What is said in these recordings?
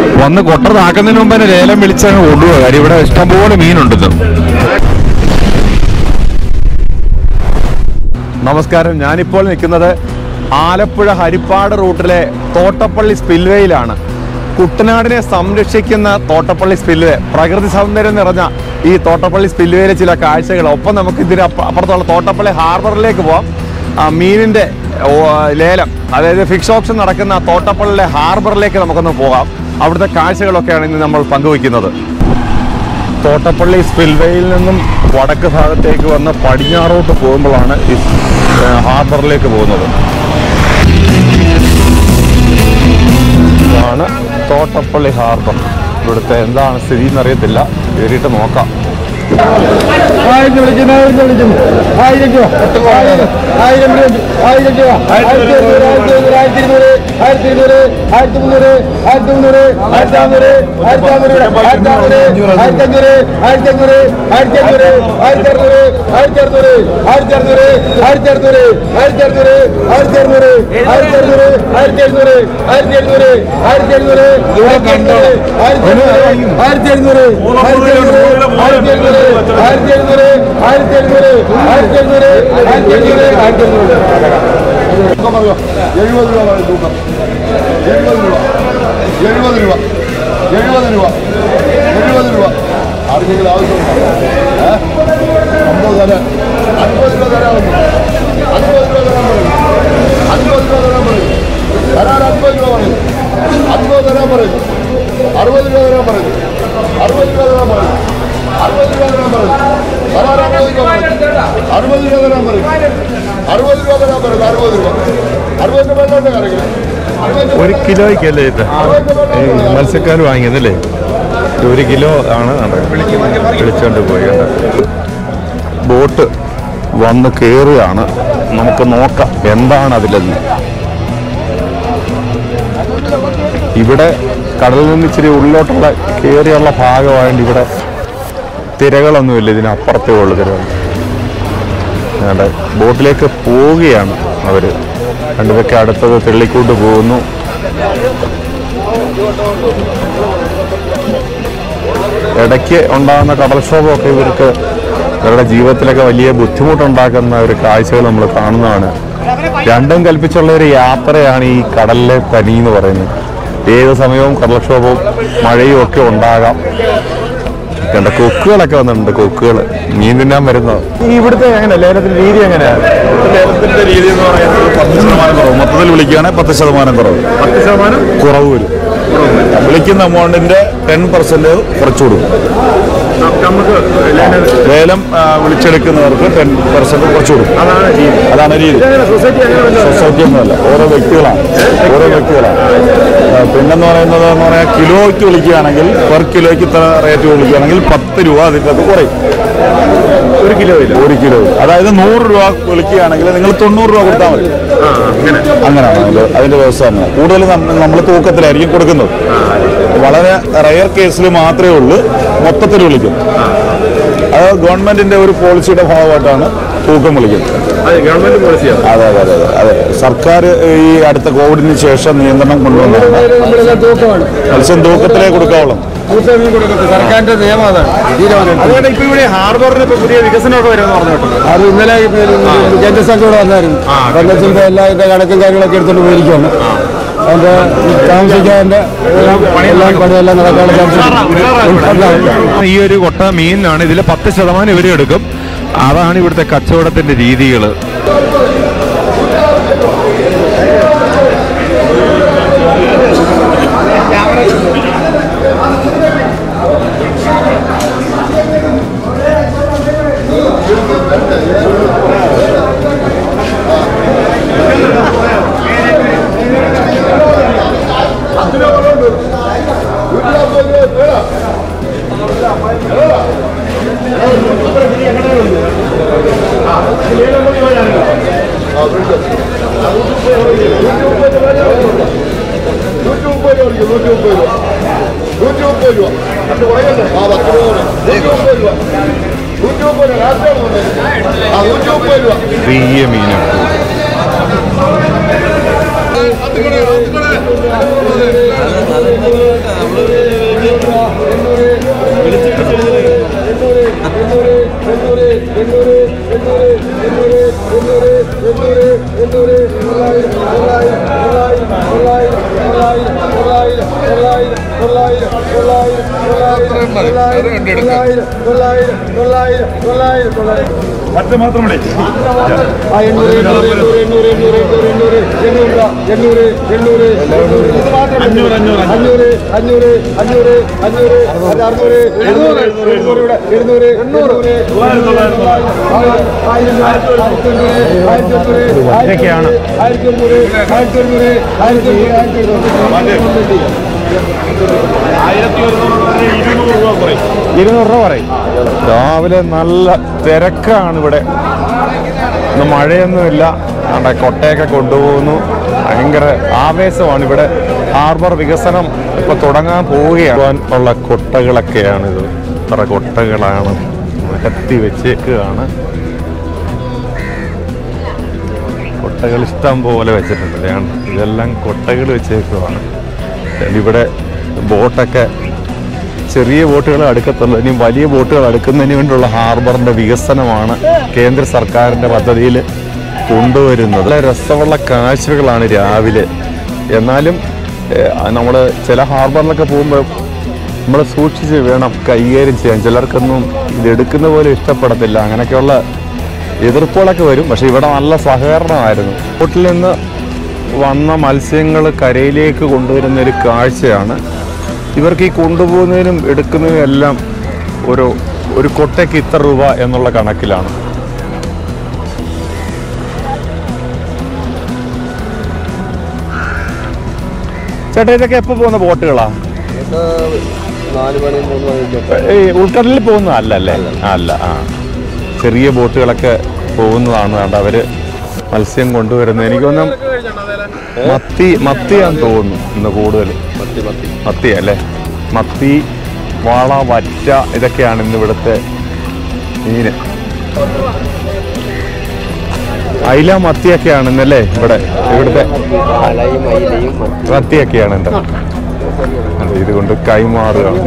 വന്ന് കൊട്ടറതാക്കുന്നതിന് മുമ്പ് തന്നെ ലേലം വിളിച്ചങ്ങ് കൊണ്ടുപോകുക കാര്യം ഇവിടെ ഇഷ്ടംപോലെ മീനുണ്ടെന്ന് നമസ്കാരം ഞാനിപ്പോൾ നിൽക്കുന്നത് ആലപ്പുഴ ഹരിപ്പാട് റൂട്ടിലെ തോട്ടപ്പള്ളി സ്പിൽവേയിലാണ് കുട്ടനാടിനെ സംരക്ഷിക്കുന്ന തോട്ടപ്പള്ളി സ്പിൽവേ പ്രകൃതി സൗന്ദര്യം നിറഞ്ഞ ഈ തോട്ടപ്പള്ളി സ്പിൽവേയിലെ ചില കാഴ്ചകൾ ഒപ്പം നമുക്ക് ഇതിന് അപ്പ- അപ്പുറത്തുള്ള തോട്ടപ്പള്ളി ഹാർബറിലേക്ക് പോവാം ആ, മീനിന്റെ ഓ, ലേലം അതായത് ഫിക്സ് ഓപ്ഷൻ നടക്കുന്ന തോട്ടപ്പള്ളിയിലെ ഹാർബറിലേക്ക് നമുക്കൊന്ന് പോകാം അവിടുത്തെ കാഴ്ചകളൊക്കെയാണ് ഇന്ന് നമ്മൾ പങ്കുവയ്ക്കുന്നത് തോട്ടപ്പള്ളി സ്പിൽവേയിൽ നിന്നും വടക്ക് ഭാഗത്തേക്ക് വന്ന് പടിഞ്ഞാറോട്ട് പോകുമ്പോഴാണ് ഈ ഏ, ഹാർബറിലേക്ക് പോകുന്നത് ഇതാണ് തോട്ടപ്പള്ളി ഹാർബർ ഇവിടുത്തെ എന്താണ് സ്ഥിതി എന്നറിയത്തില്ല കയറിയിട്ട് നോക്കാം ആയിരത്തി വിളിക്കുന്നു ആയിരത്തി വിളിക്കുന്നു ആയിരം രൂപ ആയിരം ആയിരം രൂപ ആയിരം രൂപ ആയിരത്തി ഇരുന്നൂറ് ആയിരത്തി ഇരുന്നൂറ് ആയിരത്തി ഇരുന്നൂറ് ആയിരത്തി മുന്നൂറ് ആയിരത്തി മുന്നൂറ് ആയിരത്തി അഞ്ഞൂറ് ആയിരത്തി അഞ്ഞൂറ് ആയിരത്തി അഞ്ഞൂറ് ആയിരത്തി അഞ്ഞൂറ് ആയിരത്തി അഞ്ഞൂറ് ആയിരത്തി അഞ്ഞൂറ് ആയിരത്തി അറുന്നൂറ് ആയിരത്തി അറുന്നൂറ് ആയിരത്തി അറുന്നൂറ് ആയിരത്തി അറുന്നൂറ് ആയിരത്തി അറുന്നൂറ് ആയിരത്തി അറുന്നൂറ് ആയിരത്തി അറുന്നൂറ് ആയിരത്തി എഴുന്നൂറ് ആയിരത്തി എഴുന്നൂറ് ആയിരത്തി എഴുന്നൂറ് ആയിരത്തി എഴുന്നൂറ് ആയിരത്തി എഴുന്നൂറ് ആയിരത്തി എഴുന്നൂറ് ആയിരത്തി എഴുന്നൂറ് ആയിരത്തി എഴുന്നൂറ് ആയിരത്തി എഴുന്നൂറ് ആയിരത്തി എഴുന്നൂറ് ആയിരത്തി എഴുന്നൂറ് ആയിരത്തി എഴുന്നൂറ് ആയിരത്തി എഴുന്നൂറ് എഴുപത് രൂപ പറയും തൂക്കം എഴുപത് രൂപ എഴുപത് രൂപ എഴുപത് രൂപ എഴുപത് രൂപ ആർക്കെങ്കിലും ആവശ്യമുണ്ടോ ഏ? അമ്പത് തരാൻ അൻപത് രൂപ തരാമെന്ന് അൻപത് രൂപ തരാൻ പറയും അൻപത് രൂപ തരാൻ പറയും തരാൻ അൻപത് രൂപ പറയും അൻപത് തരാൻ പറയും അറുപത് രൂപ തരാൻ പറയും അറുപത് രൂപ തരാൻ പറയും അറുപത് രൂപ തരാൻ പറയും തരാൻ അറുപത് രൂപ പറയും അറുപത് രൂപ തരാൻ പറയും അറുപത് രൂപ തരാൻ പറയും അറുപത് രൂപ അറുപത് രൂപ തന്നെ കറങ്ങില്ല ഒരു കിലോയ്ക്കല്ലേ ഇത് ഈ മത്സ്യക്കാർ വാങ്ങിയതല്ലേ ഇത് ഒരു കിലോ ആണ് വിളിച്ചോണ്ട് പോയി കണ്ടോ. ബോട്ട് വന്ന് കയറുകയാണ് നമുക്ക് നോക്കാം എന്താണ് അതിലെന്ന് ഇവിടെ കടലിൽ നിന്ന് ഇച്ചിരി ഉള്ളിലോട്ടുള്ള കയറിയുള്ള ഭാഗമായതുകൊണ്ട് ഇവിടെ തിരകളൊന്നുമില്ല ഇതിനപ്പുറത്തേ ഉള്ളു തിരകൾ വേണ്ട ബോട്ടിലേക്ക് പോവുകയാണ് അവര് രണ്ടുപേർക്ക് അടുത്തത് തെള്ളിക്കൂട്ട് പോകുന്നു ഇടയ്ക്ക് ഉണ്ടാകുന്ന കടൽക്ഷോഭമൊക്കെ ഇവർക്ക് ഇവരുടെ ജീവിതത്തിലൊക്കെ വലിയ ബുദ്ധിമുട്ടുണ്ടാക്കുന്ന ഒരു കാഴ്ചകൾ നമ്മൾ കാണുന്നതാണ് രണ്ടും കൽപ്പിച്ചുള്ള ഒരു യാത്രയാണ് ഈ കടലിലെ പനി എന്ന് പറയുന്നത് ഏത് സമയവും കടൽക്ഷോഭവും മഴയും ഒക്കെ ഉണ്ടാകാം കണ്ട കൊക്കുകളൊക്കെ വന്നിട്ടുണ്ട് കൊക്കുകൾ മീൻ തിന്നാൻ വരുന്നത് ഈ ഇവിടുത്തെ എങ്ങനെ ലേലത്തിന്റെ രീതി എങ്ങനെയാണ് ലേലത്തിന്റെ രീതി എന്ന് പറയുന്നത് പത്ത് ശതമാനം കുറവ് മൊത്തത്തിൽ വിളിക്കുകയാണെങ്കിൽ പത്ത് ശതമാനം കുറവ് പത്ത് ശതമാനം കുറവ് വരും വിളിക്കുന്ന എമൗണ്ടിന്റെ ടെൻ പെർസെന്റ് കുറച്ചു കൊടുക്കും നമുക്ക് ലേലം ആ, വിളിച്ചെടുക്കുന്നവർക്ക് ടെൻ പെർസെന്റ് കുറച്ചു കൊടുക്കും അതാണ് രീതി അതാണ് രീതി സൊസൈറ്റി എങ്ങനെ സൊസൈറ്റി ഒന്നുമല്ല ഓരോ വ്യക്തികളാണ് ഓരോ വ്യക്തികളാണ് ആ, പിന്നെന്ന് പറയുന്നത് എന്ന് പറയാൻ കിലോയ്ക്ക് വിളിക്കുകയാണെങ്കിൽ പെർ കിലോയ്ക്ക് ഇത്ര റേറ്റ് വിളിക്കുകയാണെങ്കിൽ പത്ത് രൂപ അതിൻ്റെ അത് കുറയും ഒരു കിലോ ഇല്ല ഒരു കിലോ അതായത് നൂറ് രൂപ വിളിക്കുകയാണെങ്കിൽ നിങ്ങൾ തൊണ്ണൂറ് രൂപ കൊടുത്താൽ മതി അങ്ങനെയാണ് അതിന്റെ അതിന്റെ വ്യവസ്ഥ അങ്ങനെ കൂടുതൽ നമ്മൾ തൂക്കത്തിലായിരിക്കും കൊടുക്കുന്നത് വളരെ റയർ കേസിൽ മാത്രമേ ഉള്ളൂ മൊത്തത്തിൽ വിളിക്കും അത് ഗവൺമെന്റിന്റെ ഒരു പോളിസിയുടെ ഭാഗമായിട്ടാണ് തൂക്കം വിളിക്കുന്നത് അത് ഗവൺമെന്റ് പോളിസിയാണ് അതെ അതെ അതെ അതെ അതെ സർക്കാർ ഈ അടുത്ത കോവിഡിന് ശേഷം നിയന്ത്രണം കൊണ്ടുവന്നതാണ് നമ്മളെല്ലാം തൂക്കമാണ് മത്സ്യം തൂക്കത്തിലേ കൊടുക്കാവുള്ളൂ തൂക്കം കൊടുക്കുന്നത് സർക്കാരിന്റെ നിയമം അതാണ് തീരുമാനം അതുകൊണ്ട് ഇപ്പൊ ഇവിടെ ഹാർബറിന് ഇപ്പൊ പുതിയ വികസനമൊക്കെ വരുമെന്ന് പറഞ്ഞു കേട്ടോ അത് ഇന്നലെ കേന്ദ്ര സംഘം ഇവിടെ വന്നായിരുന്നു കൊല്ലത്തിന്റെ എല്ലാ ഇതിന്റെ കണക്കും കാര്യങ്ങളൊക്കെ എടുത്തോണ്ട് പോയിരിക്കുകയാണ് അതിന്റെ താമസിക്കാതിന്റെ എല്ലാം പണിയെല്ലാം നടക്കാനുള്ള ഈ ഒരു കൊട്ട മീനിനാണ് ഇതിൽ പത്ത് ശതമാനം ഇവർ എടുക്കും അതാണ് ഇവിടുത്തെ കച്ചവടത്തിന്റെ രീതികൾ നൂറ്റി മുപ്പത് രൂപ കൊടുക്കും, നൂറ്റി മുപ്പത് രൂപ നൂറ്റി മുപ്പത് രൂപ അത് കുറയല്ലേ ആ പത്ത് രൂപ കൂടെ. നൂറ്റി മുപ്പത് രൂപ നൂറ്റി മുപ്പത് രൂപ ലാസ്റ്റാണ് കൊണ്ടുവരുന്നത്. ആ നൂറ്റി മുപ്പത് രൂപ ചെറിയ മീനും അത് കൂടെ, അത് കൂടെ. മറ്റേ മാത്രം മതി അഞ്ഞൂറ് അഞ്ഞൂറ് അഞ്ഞൂറ് അഞ്ഞൂറ് അഞ്ഞൂറ് അഞ്ഞൂറ് അത് അറുന്നൂറ് എഴുന്നൂറ് എഴുന്നൂറ് ഇവിടെ എഴുന്നൂറ് എണ്ണൂറ് ആയിരം ആയിരത്തി അഞ്ഞൂറ് ആയിരത്തി അഞ്ഞൂറ് ഇതൊക്കെയാണ്. ആയിരത്തി അഞ്ഞൂറ് ആയിരത്തി അഞ്ഞൂറ് ആയിരത്തി അഞ്ഞൂറ് ആയിരത്തി അഞ്ഞൂറ് ആയിരത്തി ഒരുന്നൂറ് ഇരുന്നൂറ് രൂപ കുറയും ഇരുന്നൂറ് രൂപ പറയും രാവിലെ നല്ല തിരക്കാണ് ഇവിടെ ഇന്ന് മഴയൊന്നുമില്ല അവിടെ കൊട്ടയൊക്കെ കൊണ്ടുപോകുന്നു ഭയങ്കര ആവേശമാണ് ഇവിടെ ഹാർബർ വികസനം ഇപ്പൊ തുടങ്ങാൻ പോവുകയാണ് ഉള്ള കൊട്ടകളൊക്കെയാണിത് ഇത്ര കൊട്ടകളാണ് നിരത്തി വെച്ചേക്കുകയാണ് കൊട്ടകൾ ഇഷ്ടം പോലെ വെച്ചിട്ടുണ്ട് ദേ കണ്ടോ? ഇതെല്ലാം കൊട്ടകൾ വെച്ചേക്കുവാണ് ഇവിടെ ബോട്ടൊക്കെ ചെറിയ ബോട്ടുകൾ അടുക്കത്തുള്ളൂ ഇനി വലിയ ബോട്ടുകൾ അടുക്കുന്നതിന് വേണ്ടിയുള്ള ഹാർബറിന്റെ വികസനമാണ് കേന്ദ്ര സർക്കാരിന്റെ പദ്ധതിയിൽ കൊണ്ടുവരുന്നത് നല്ല രസമുള്ള കാഴ്ചകളാണ് രാവിലെ എന്നാലും നമ്മൾ ചില ഹാർബറിലൊക്കെ പോകുമ്പോൾ നമ്മൾ സൂക്ഷിച്ച് വേണം കൈകാര്യം ചെയ്യാൻ ചിലർക്കൊന്നും ഇത് എടുക്കുന്ന പോലെ ഇഷ്ടപ്പെടത്തില്ല അങ്ങനെയൊക്കെയുള്ള എതിർപ്പുകളൊക്കെ വരും പക്ഷെ ഇവിടെ നല്ല സഹകരണമായിരുന്നു ബോട്ടിൽ നിന്ന് വന്ന മത്സ്യങ്ങൾ കരയിലേക്ക് കൊണ്ടുവരുന്ന ഒരു കാഴ്ചയാണ് ഇവർക്ക് ഈ കൊണ്ടുപോകുന്നതിനും എടുക്കുന്നതിനും എല്ലാം ഒരു ഒരു കൊട്ടയ്ക്ക് ഇത്ര രൂപ എന്നുള്ള കണക്കിലാണ് ചേട്ടാ ഇതൊക്കെ എപ്പോൾ പോകുന്ന ബോട്ടുകളാ നാല് മണി മൂന്ന് മണിക്കൊക്കെ ഈ ഉൾക്കടലിൽ പോകുന്നതല്ല അല്ലേ അല്ല ആ ചെറിയ ബോട്ടുകളൊക്കെ പോകുന്നതാണ് കണ്ട അവര് മത്സ്യം കൊണ്ടുവരുന്നത് എനിക്കൊന്നും മത്തി മത്തിയാന്ന് തോന്നുന്നു ഇന്ന് കൂടുതൽ മത്തി മത്തി മത്തി അല്ലേ മത്തി വാള വറ്റ ഇതൊക്കെയാണ് ഇന്ന് ഇവിടുത്തെ മീന് അയില മത്തിയൊക്കെയാണ് ഇന്നല്ലേ ഇവിടെ ഇവിടുത്തെ പാലയും അയിലയും മത്തി മത്തിയൊക്കെയാണ് എൻ്റെ ഇതുകൊണ്ട് കൈമാറുകയാണ്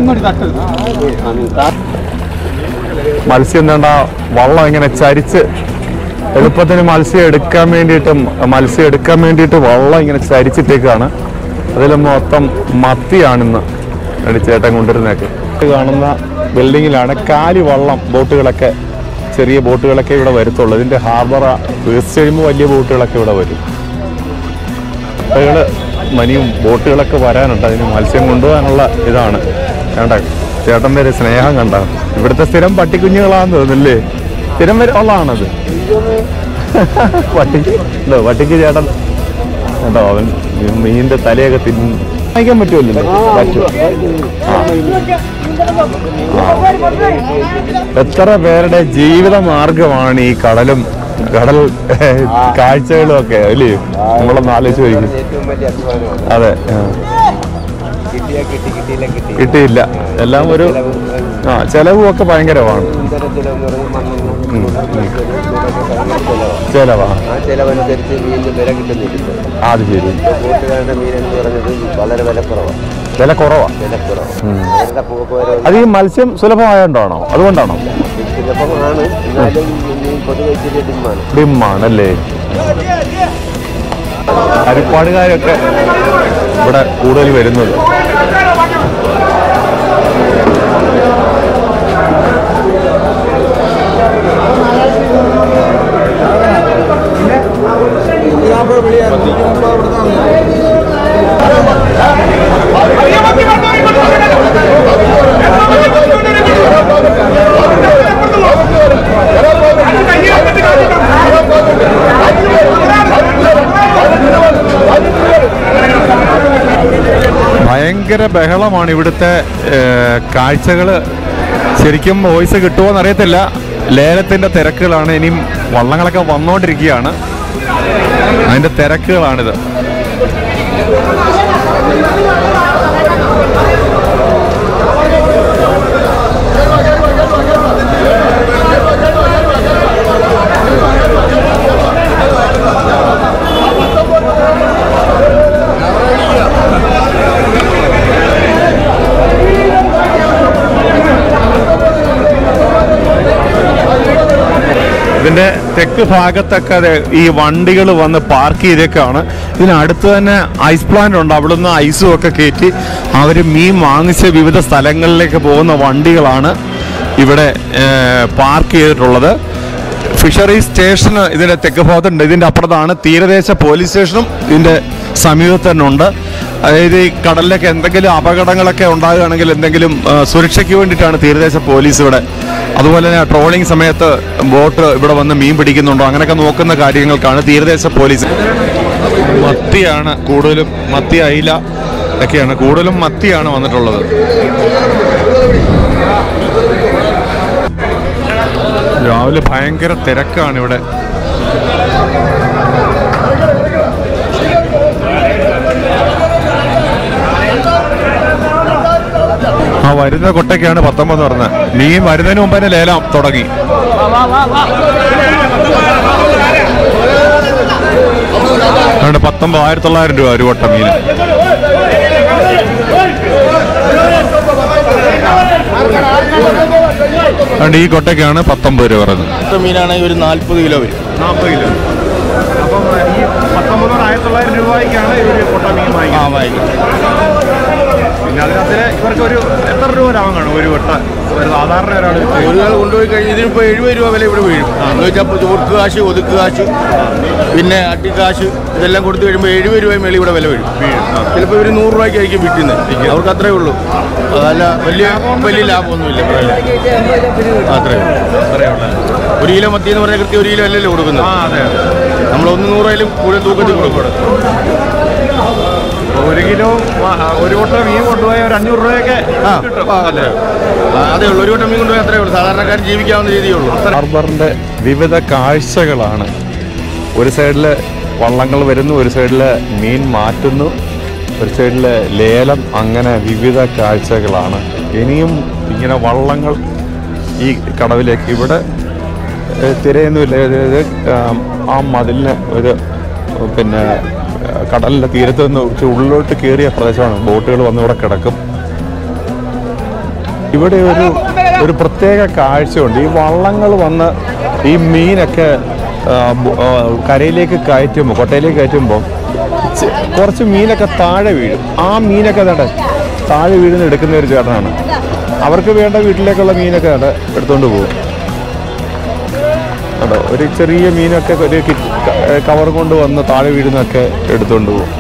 മത്സ്യം എന്താ വള്ളം ഇങ്ങനെ ചരിച്ച് എളുപ്പത്തിന് മത്സ്യം എടുക്കാൻ വേണ്ടിയിട്ട് മത്സ്യം എടുക്കാൻ വേണ്ടിയിട്ട് വള്ളം ഇങ്ങനെ ചരിച്ചിട്ടേക്കാണ് അതിൽ മൊത്തം മത്തിയാണിന്ന് ഒരു ചേട്ടൻ കൊണ്ടുവരുന്നതൊക്കെ ഇത് കാണുന്ന ബിൽഡിങ്ങിലാണ് കാലി വള്ളം ബോട്ടുകളൊക്കെ ചെറിയ ബോട്ടുകളൊക്കെ ഇവിടെ വരത്തുള്ളൂ ഇതിൻ്റെ ഹാർബർ വീഴ്ച കഴിയുമ്പോൾ വലിയ ബോട്ടുകളൊക്കെ ഇവിടെ വരും ബോട്ടുകള് മനിയും ബോട്ടുകളൊക്കെ വരാനുണ്ട് അതിന് മത്സ്യം കൊണ്ടുപോകാനുള്ള ഇതാണ് വേണ്ട ചേട്ടൻ്റെ ഒരു സ്നേഹം കണ്ട ഇവിടുത്തെ സ്ഥിരം പട്ടിക്കുഞ്ഞുങ്ങളാന്ന് തോന്നുന്നില്ലേ സ്ഥിരം വരെ ഉള്ളതാണത് പട്ടിക്ക് ഉണ്ടോ പട്ടിക്ക് ചേട്ടൻ കേട്ടോ അവൻ ഈ മീനിന്റെ തലയൊക്കെ തിന്ന് വാങ്ങിക്കാൻ പറ്റുമല്ലോ പറ്റും ആ. എത്ര പേരുടെ ജീവിത മാർഗമാണ് ഈ കടലും കടൽ കാഴ്ചകളും ഒക്കെ അല്ലേ നമ്മളൊന്ന് ആലോചിച്ച് ചോദിക്കും ഏറ്റവും വലിയ അധ്വാനമാണ് അതെ ആ. കിട്ടിയാ കിട്ടി കിട്ടിയില്ല കിട്ടി കിട്ടിയില്ല എല്ലാം ഒരു ആ ചെലവും ഒക്കെ ഭയങ്കരമാണ് ഇന്ധന ചെലവെന്ന് പറഞ്ഞാൽ മണ്ണെണ്ണ ഉം, ഉം. ഇതിനൊക്കെ ഭയങ്കര ചെലവാണ് ചെലവാണ് ആ ചെലവനുസരിച്ച് മീനിന് വില കിട്ടുന്നില്ല അത് ശരി കൂട്ടുകാരുടെ മീൻ എന്ന് പറഞ്ഞത് വളരെ വിലക്കുറവാണ് വില കുറവാണ് വിലക്കുറവ് അവരുടെ പോക്ക് വരവ് അത് ഈ മത്സ്യം സുലഭമായോണ്ടാണോ അതുകൊണ്ടാണോ സുലഭമാണ് എന്നാലും മീൻ പൊതുവെ ഇച്ചിരി ഡിമാണ് ഡിമ്മാണല്ലേ ഹരിപ്പാടുകാരൊക്കെ ഇവിടെ കൂടുതൽ വരുന്നത് ഭയങ്കര ബഹളമാണ് ഇവിടുത്തെ കാഴ്ചകൾ ശരിക്കും വോയിസ് കിട്ടുമോ അറിയത്തില്ല ലേലത്തിന്റെ തിരക്കുകളാണ് ഇനിയും വള്ളങ്ങളൊക്കെ വന്നുകൊണ്ടിരിക്കുകയാണ് അതിന്റെ തിരക്കുകളാണിത് തെക്ക് ഭാഗത്തൊക്കെ ദേ ഈ വണ്ടികൾ വന്ന് പാർക്ക് ചെയ്തേക്കാണ് ഇതിനടുത്ത് തന്നെ ഐസ് പ്ലാന്റ് ഉണ്ട് അവിടുന്ന് ഐസും ഒക്കെ കയറ്റി അവർ മീൻ വാങ്ങിച്ച് വിവിധ സ്ഥലങ്ങളിലേക്ക് പോകുന്ന വണ്ടികളാണ് ഇവിടെ പാർക്ക് ചെയ്തിട്ടുള്ളത് ഫിഷറി സ്റ്റേഷൻ ഇതിന്റെ തെക്ക് ഭാഗത്തുണ്ട് ഇതിന്റെ അപ്പുറത്താണ് തീരദേശ പോലീസ് സ്റ്റേഷനും ഇതിന്റെ സമീപത്ത് തന്നെ ഉണ്ട് അതായത് ഈ കടലിലൊക്കെ എന്തെങ്കിലും അപകടങ്ങളൊക്കെ ഉണ്ടാകുകയാണെങ്കിൽ എന്തെങ്കിലും ആ, സുരക്ഷയ്ക്ക് വേണ്ടിയിട്ടാണ് തീരദേശ പോലീസ് ഇവിടെ അതുപോലെ തന്നെ ട്രോളിംഗ് സമയത്ത് ബോട്ട് ഇവിടെ വന്ന് മീൻ പിടിക്കുന്നുണ്ടോ അങ്ങനെയൊക്കെ നോക്കുന്ന കാര്യങ്ങൾക്കാണ് തീരദേശ പോലീസ് മത്തിയാണ് കൂടുതലും മത്തി അയില ഒക്കെയാണ് കൂടുതലും മത്തിയാണ് വന്നിട്ടുള്ളത് രാവിലെ ഭയങ്കര തിരക്കാണ് ഇവിടെ ആ വരുന്ന കൊട്ടയ്ക്കാണ് പത്തൊമ്പത് പറഞ്ഞത് മീൻ വരുന്നതിന് മുമ്പ് തന്നെ ലേലം തുടങ്ങി അതുകൊണ്ട് പത്തൊമ്പത് ആയിരത്തി തൊള്ളായിരം രൂപ ഒരു കൊട്ട മീൻ അതുകൊണ്ട് ഈ കൊട്ടയ്ക്കാണ് പത്തൊമ്പത് രൂപ പറഞ്ഞത് മീനാണെങ്കിൽ ഒരു നാല്പത് കിലോ വരും നാൽപ്പത് കിലോ അപ്പം ഈ പത്തൊമ്പത് ആയിരത്തി തൊള്ളായിരം രൂപയ്ക്കാണ് ഇവർ കൊട്ട മീൻ ആ വാങ്ങിക്കുന്നത് വാങ്ങിക്കും പിന്നെ അതിനകത്ത് ഇവർക്ക് ഒരു എത്ര രൂപ ലാഭം കാണും ഒരു കൊട്ട ഒരു സാധാരണ ഒരാൾ ഒരു നാൾ കൊണ്ടുപോയി കഴിഞ്ഞ് ഇതിനിപ്പോൾ എഴുപത് രൂപ വില ഇവിടെ വീഴും എന്ന് വെച്ചാൽ ചോർക്ക് കാശ് ഒതുക്ക് കാശ് പിന്നെ അട്ടിക്കാശ് ഇതെല്ലാം കൊടുത്തു കഴിയുമ്പോൾ എഴുപത് രൂപ മേളിൽ ഇവിടെ വില വീഴും ചിലപ്പോൾ ഇവർ നൂറ് രൂപയ്ക്കായിരിക്കും വിൽക്കുന്നത് അവർക്ക് അത്രേ ഉള്ളൂ അതല്ല വലിയ വലിയ ലാഭമൊന്നുമില്ല അത്രേ ഉള്ളൂ. ഒരു കിലോ മത്തി എന്ന് പറഞ്ഞാൽ കൃത്യം ഒരു കിലോ അല്ലല്ലോ കൊടുക്കുന്നത് ആ അതെ നമ്മൾ ഒന്ന് നൂറായാലും കൂടുതൽ തൂക്കത്തിൽ കൊടുക്കും ഒരു കിലോ വ- ഒരു കൊട്ട മീൻ കൊണ്ടുപോയ ഒരു അഞ്ഞൂറ് രൂപയൊക്കെ ആ കിട്ടും ആ, അതെ ആ, അതേ ഉള്ളൂ ഒരു വട്ടം മീൻ കൊണ്ടുപോയി അത്രേ ഉള്ളൂ സാധാരണക്കാർ ജീവിക്കാവുന്ന രീതിയേ ഉള്ളൂ ഹാർബറിന്റെ വിവിധ കാഴ്ചകളാണ് ഒരു സൈഡിൽ വള്ളങ്ങൾ വരുന്നു ഒരു സൈഡിൽ മീൻ മാറ്റുന്നു ഒരു സൈഡിൽ ലേലം അങ്ങനെ വിവിധ കാഴ്ചകളാണ് ഇനിയും ഇങ്ങനെ വള്ളങ്ങൾ ഈ കടവിലേക്ക് ഇവിടെ ഏഹ്, തിരയൊന്നുമില്ല അതായത് ആം, ആ മതിലിന് ഒരു പിന്നെ ഏഹ്, കടലിൻ്റെ തീരത്ത് നിന്ന് ഇച്ചിരി ഉള്ളിലോട്ട് കയറിയ പ്രദേശമാണ് ബോട്ടുകൾ വന്ന് ഇവിടെ കിടക്കും ഇവിടെ ഒരു ഒരു പ്രത്യേക കാഴ്ചയുണ്ട് ഈ വള്ളങ്ങൾ വന്ന് ഈ മീനൊക്കെ ആ, ബു- ആ, കരയിലേക്ക് കയറ്റുമ്പോൾ കൊട്ടയിലേക്ക് കയറ്റുമ്പോൾ ചെ- കുറച്ച് മീനൊക്കെ താഴെ വീഴും ആ മീനൊക്കെ തന്നെ താഴെ വീഴുന്ന എടുക്കുന്ന ഒരു ചേട്ടനാണ് അവർക്ക് വേണ്ട വീട്ടിലേക്കുള്ള മീനൊക്കെ ദാണ്ടെ എടുത്തുകൊണ്ട് പോകും കേട്ടോ ഒരു ചെറിയ മീനൊക്കെ ഒരു കിറ്റ് കവർ കൊണ്ട് വന്ന് താഴെ വീഴുന്നൊക്കെ എടുത്തുകൊണ്ട് പോകും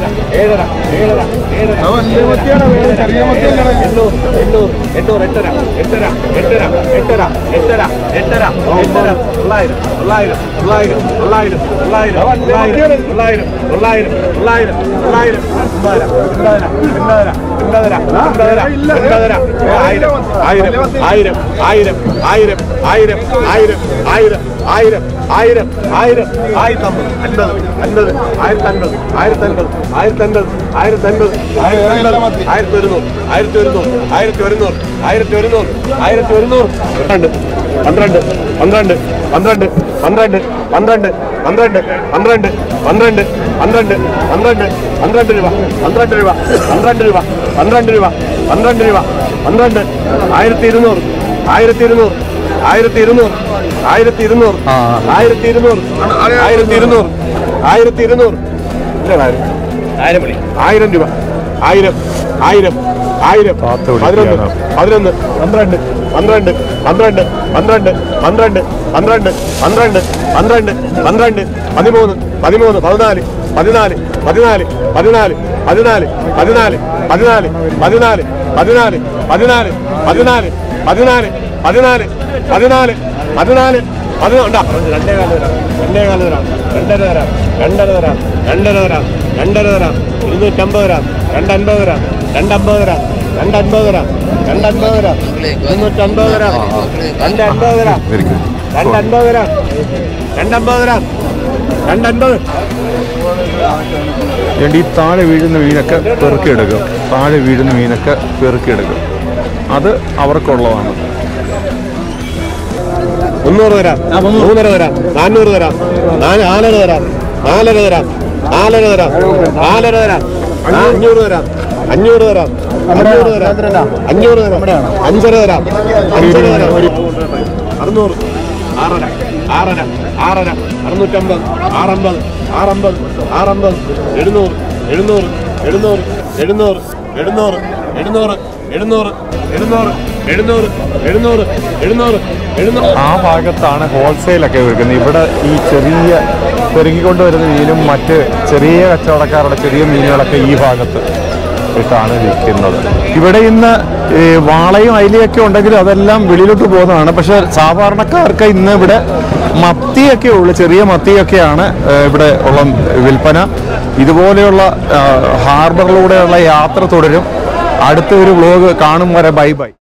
പന്ത്രണ്ട് പന്ത്രണ്ട് പന്ത്രണ്ട് പന്ത്രണ്ട് പന്ത്രണ്ട് പന്ത്രണ്ട് പന്ത്രണ്ട് പന്ത്രണ്ട് പന്ത്രണ്ട് പന്ത്രണ്ട് പന്ത്രണ്ട് രൂപ പന്ത്രണ്ട് രൂപ പന്ത്രണ്ട് രൂപ പന്ത്രണ്ട് രൂപ പന്ത്രണ്ട് രൂപ പന്ത്രണ്ട് ആയിരത്തി ഇരുന്നൂറ് ആയിരത്തി ഇരുന്നൂറ് ആയിരത്തി ഇരുന്നൂറ് ആയിരത്തി ഇരുന്നൂറ് ആയിരത്തി ഇരുന്നൂറ് ആയിരത്തി ഇരുന്നൂറ് ആയിരത്തി ഇരുന്നൂറ് ആയിരം മണി ആയിരം രൂപ ആയിരം ആയിരം ആയിരം കാത്ത് പതിനൊന്ന് പിടിക്കുകയാണ്. പതിനൊന്ന് പന്ത്രണ്ട് പന്ത്രണ്ട് പന്ത്രണ്ട് പന്ത്രണ്ട് പന്ത്രണ്ട് പന്ത്രണ്ട് പന്ത്രണ്ട് പന്ത്രണ്ട് പന്ത്രണ്ട് പതിമൂന്ന് പതിമൂന്ന് പതിനാല് പതിനാല് പതിനാല് പതിനാല് പതിനാല് പതിനാല് പതിനാല് പതിനാല് പതിനാല് പതിനാല് പതിനാല് പതിനാല് പതിനാല് പതിനാല് പതിനാല് പതിനാണ്ടാ രണ്ടേ കാല് തരാം രണ്ടേ കാല് തരാം രണ്ടര തരാം രണ്ടര തരാം രണ്ടര തരാം രണ്ടര തരാം ഇരുന്നൂറ്റമ്പത് തരാം രണ്ടൻപത് തരാം രണ്ടമ്പത് തരാം രണ്ടൻപത് തരാം രണ്ടൻപത് തരാം ഇരുന്നൂറ്റമ്പത് തരാം രണ്ടൻപത് തരാം വെരി ഗുഡ് രണ്ടൻപത് തരാം രണ്ടമ്പത് തരാം രണ്ടൻപത് ഈ താഴെ വീഴുന്ന മീനൊക്കെ പെറുക്കിയെടുക്കും താഴെ വീഴുന്ന മീനൊക്കെ പെറുക്കിയെടുക്കും അത് അവർക്കുള്ളതാണ് മുന്നൂറ് തരാം മൂന്നര തരാം നാനൂറ് തരാം നാല് നാലര തരാം നാലര തരാം നാലര തരാം നാലര തരാം അഞ്ഞൂറ് തരാം അഞ്ഞൂറ് തരാം അഞ്ഞൂറ് തരാം അഞ്ഞൂറ് തരാം അഞ്ചര തരാം അഞ്ചര തരാം അറുന്നൂറ് ആറര ആറര ആറര അറുന്നൂറ്റമ്പത് ആറമ്പത് ആറമ്പത് ആറമ്പത് എഴുന്നൂറ് എഴുന്നൂറ് എഴുന്നൂറ് എഴുന്നൂറ് എഴുന്നൂറ് എഴുന്നൂറ് എഴുന്നൂറ് എഴുന്നൂറ് എഴുന്നൂറ് എഴുന്നൂറ് എഴുന്നൂറ് എഴുന്നൂറ് ആ ഭാഗത്താണ് ഹോൾസെയിലൊക്കെ വിൽക്കുന്നത് ഇവിടെ ഈ ചെറിയ പെരുകിക്കൊണ്ടുവരുന്ന മീനും മറ്റ് ചെറിയ കച്ചവടക്കാരുടെ ചെറിയ മീനുകളൊക്കെ ഈ ഭാഗത്ത് ഇട്ടാണ് വിൽക്കുന്നത് ഇവിടെ ഇന്ന് ഈ വാളയും അയിലയൊക്കെ ഉണ്ടെങ്കിലും അതെല്ലാം വെളിയിലോട്ട് പോകുന്നതാണ് പക്ഷെ സാധാരണക്കാർക്ക് ഇന്ന് ഇവിടെ മത്തിയൊക്കെ ഉള്ളു ചെറിയ മത്തിയൊക്കെയാണ് ഏഹ്, ഇവിടെ ഉള്ള വിൽപ്പന ഇതുപോലെയുള്ള ആ, ഹാർബറിലൂടെയുള്ള യാത്ര തുടരും അടുത്ത ഒരു വ്ലോഗ് കാണും വരെ ബൈ ബൈ